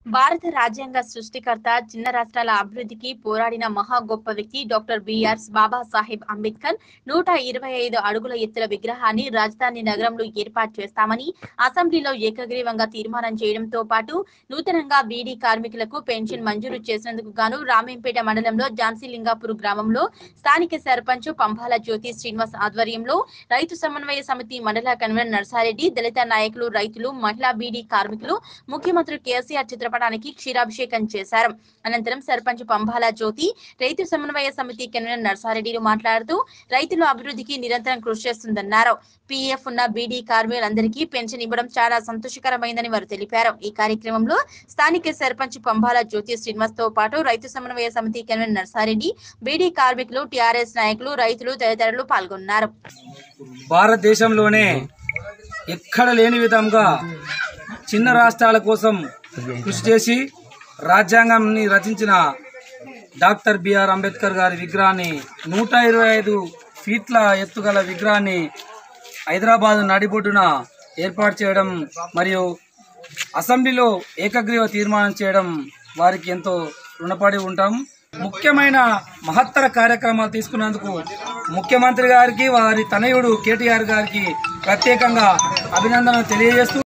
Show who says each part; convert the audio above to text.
Speaker 1: భారత రాజ్యాంగ సృష్టికర్త చిన్న రాష్ట్రాల అభివృద్ధికి పోరాడిన మహా గొప్ప వ్యక్తి డాక్టర్ బిఆర్ బాబాసాహెబ్ అంబేద్కర్ నూట ఇరవై ఐదు అడుగుల ఎత్తుల విగ్రహాన్ని రాజధాని నగరంలో ఏర్పాటు చేస్తామని అసెంబ్లీలో ఏకగ్రీవంగా తీర్మానం చేయడంతో పాటు నూతనంగా బీడీ కార్మికులకు పెన్షన్ మంజూరు చేసినందుకు గాను రామేంపేట మండలంలో ఝాన్సీ లింగాపూర్ గ్రామంలో స్థానిక సర్పంచ్ పంపాల జ్యోతి శ్రీనివాస్ ఆధ్వర్యంలో రైతు సమన్వయ సమితి మండల కన్వీనర్ నర్సారెడ్డి దళిత నాయకులు రైతులు మహిళా బీడీ కార్మికులు ముఖ్యమంత్రి కేసీఆర్ చిత్రపటానికి క్షీరాభిషేకం చేశారు అనంతరం సర్పంచ్ పంబాల జ్యోతి రైతు సమన్వయ సమితి కన్వీనర్ నర్సారెడ్డిలు మాట్లాడుతూ రైతుల అభివృద్ధికి నిరంతరం కృషి చేస్తుందన్నారు పీఎఫ్ ఉన్న బీడీ కార్మికులందరికీ పెన్షన్ ఇవ్వడం చాలా సంతోషకరమైందని వారు తెలిపారు ఈ కార్యక్రమంలో స్థానిక సర్పంచ్ పంబాల జ్యోతి శ్రీనివాస్ తో పాటు రైతు సమన్వయ సమితి కన్వీనర్ నర్సారెడ్డి బీడీ కార్మికులు టీఆర్ఎస్ నాయకులు రైతులు తదితరులు పాల్గొన్నారు
Speaker 2: భారతదేశంలోనే ఎక్కడ లేని విధంగా చిన్న రాష్ట్రాల కోసం కృషి చేసి రాజ్యాంగాన్ని రచించిన డాక్టర్ బిఆర్ అంబేద్కర్ గారి విగ్రహాన్ని నూట ఇరవై ఐదు ఫీట్ల ఎత్తుగల విగ్రహాన్ని హైదరాబాద్ నడిబొడ్డున ఏర్పాటు చేయడం మరియు అసెంబ్లీలో ఏకగ్రీవ తీర్మానం చేయడం వారికి ఎంతో రుణపడి ఉంటాం ముఖ్యమైన మహత్తర కార్యక్రమాలు తీసుకున్నందుకు ముఖ్యమంత్రి గారికి వారి తనయుడు కేటీఆర్ గారికి ప్రత్యేకంగా అభినందనలు తెలియజేస్తూ